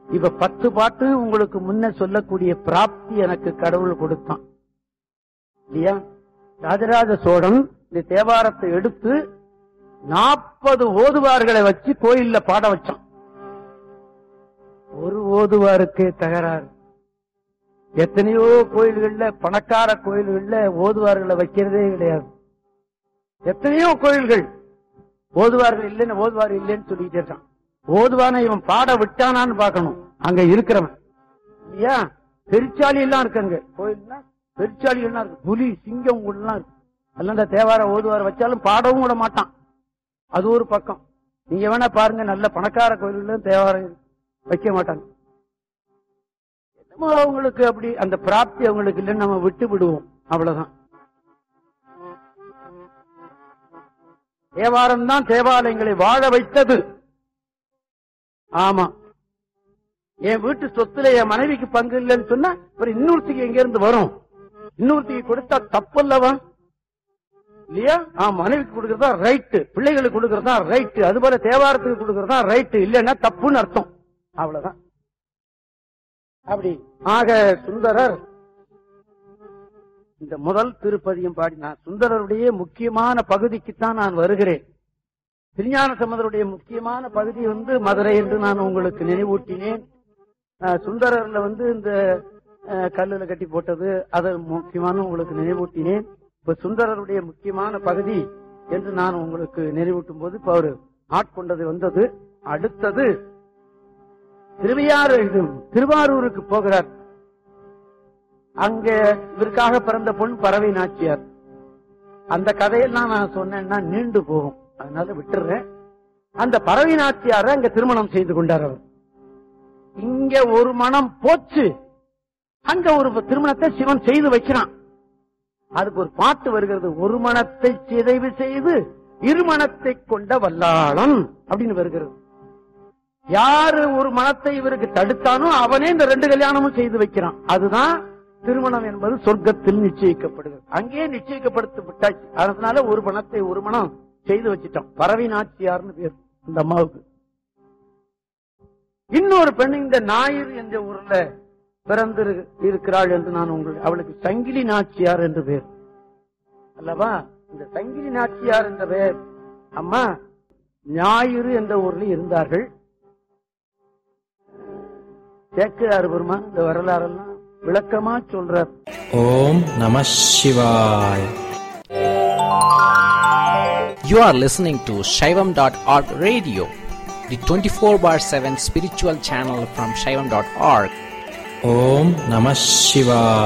இப்ப பத்து பாட்டு உங்களுக்கு முன்ன சொல்லக்கூடிய பிராப்தி எனக்கு கடவுள் கொடுத்தான் இல்லையா ராஜராஜ சோழன் இந்த தேவாரத்தை எடுத்து நாற்பது ஓதுவார்களை வச்சு கோயில்ல பாட வச்சான் ஒரு ஓதுவாருக்கு தகராறு எத்தனையோ கோயில்கள்ல பணக்கார கோயில்கள்ல ஓதுவார்களை வைக்கிறதே கிடையாது எத்தனையோ கோயில்கள் ஓதுவார்கள் இல்லைன்னு ஓதுவார் இல்லைன்னு சொல்லிட்டு இருக்கான் ஓதுவான இவன் பாட விட்டானான்னு பார்க்கணும் அங்க இருக்கிறவன் இல்லையா பெருச்சாளி எல்லாம் இருக்கு அங்க கோயில்னா பெருச்சாளி எல்லாம் இருக்கு புலி சிங்கம் எல்லாம் இருக்கு அதெல்லாம் இந்த தேவார ஓதுவார வச்சாலும் பாடவும் விட மாட்டான் அது ஒரு பக்கம் நீங்க வேணா பாருங்க நல்ல பணக்கார கோயில்ல தேவாரம் வைக்க மாட்டாங்க என்னமோ அவங்களுக்கு அப்படி அந்த பிராப்தி அவங்களுக்கு இல்லைன்னு நம்ம விட்டு விடுவோம் அவ்வளவுதான் தேவாரம் தான் தேவாலயங்களை வாழ வைத்தது ஆமா என் வீட்டு சொத்துல என் மனைவிக்கு பங்கு இல்லைன்னு சொன்னா அப்புறம் இன்னொருத்திக்கு எங்க இருந்து வரும் இன்னொருத்திக்கு கொடுத்தா தப்பு அல்லவா இல்லையா ஆ மனைவிக்கு கொடுக்கறதா ரைட்டு பிள்ளைகளுக்கு கொடுக்கறதா ரைட்டு அது போல தேவாரத்துக்கு கொடுக்கறதா ரைட்டு இல்லைன்னா தப்புன்னு அர்த்தம் அவ்வளவுதான் அப்படி ஆக சுந்தரர் இந்த முதல் திருப்பதியும் பாடினார் சுந்தரருடைய முக்கியமான பகுதிக்குத்தான் நான் வருகிறேன் திருஞான சம்பந்தருடைய முக்கியமான பகுதி வந்து மதுரை என்று நான் உங்களுக்கு நினைவூட்டினேன் அஹ், சுந்தரர்ல வந்து இந்த அஹ், கல்லுல கட்டி போட்டது அதை முக்கியமான உங்களுக்கு நினைவூட்டினேன் இப்ப சுந்தரருடைய முக்கியமான பகுதி என்று நான் உங்களுக்கு நினைவூட்டும் போது இப்ப அவரு ஆட்கொண்டது வந்தது அடுத்தது திருவையாறு இது திருவாரூருக்கு போகிறார் அங்க இவருக்காக பிறந்த பொன் பறவை நாச்சியார் அந்த கதையெல்லாம் நான் சொன்னேன்னா நீண்டு போகும் அதனால விட்டுறேன் அந்த பறவை நாச்சியார அங்க திருமணம் செய்து கொண்டார் அவர் இங்க ஒரு மனம் போச்சு அங்க ஒரு திருமணத்தை சிவன் செய்து வைக்கிறான் அதுக்கு ஒரு பாட்டு வருகிறது ஒரு மனத்தை சிதைவு செய்து இருமணத்தை கொண்ட வல்லாளன் அப்படின்னு வருகிறது யாரு ஒரு மனத்தை இவருக்கு தடுத்தானோ அவனே இந்த ரெண்டு கல்யாணமும் செய்து வைக்கிறான் அதுதான் திருமணம் என்பது சொர்க்கத்தில் நிச்சயிக்கப்படுகிறது அங்கேயே நிச்சயிக்கப்படுத்த விட்டாச்சு அதனால ஒரு மனத்தை ஒரு மனம் செய்து வச்சிட்டோம் பறவை நாச்சியார்னு பேர் இந்த அம்மாவுக்கு இன்னொரு பெண் இந்த ஞாயிறு என்ற ஊர்ல பிறந்து இருக்கிறாள் என்று நான் உங்கள் அவளுக்கு சங்கிலி நாச்சியார் என்று பேர் அல்லவா இந்த சங்கிலி நாச்சியார் என்ற பெயர் அம்மா ஞாயிறு என்ற ஊர்ல இருந்தார்கள் சேக்கிரார் பெருமான் இந்த வரலாறெல்லாம் விளக்கமா சொல்றார் Om Namah Shivaya. You are listening to Shaivam.org radio, the 24 bar 7 spiritual channel from Shaivam.org. Om Namah Shivaya.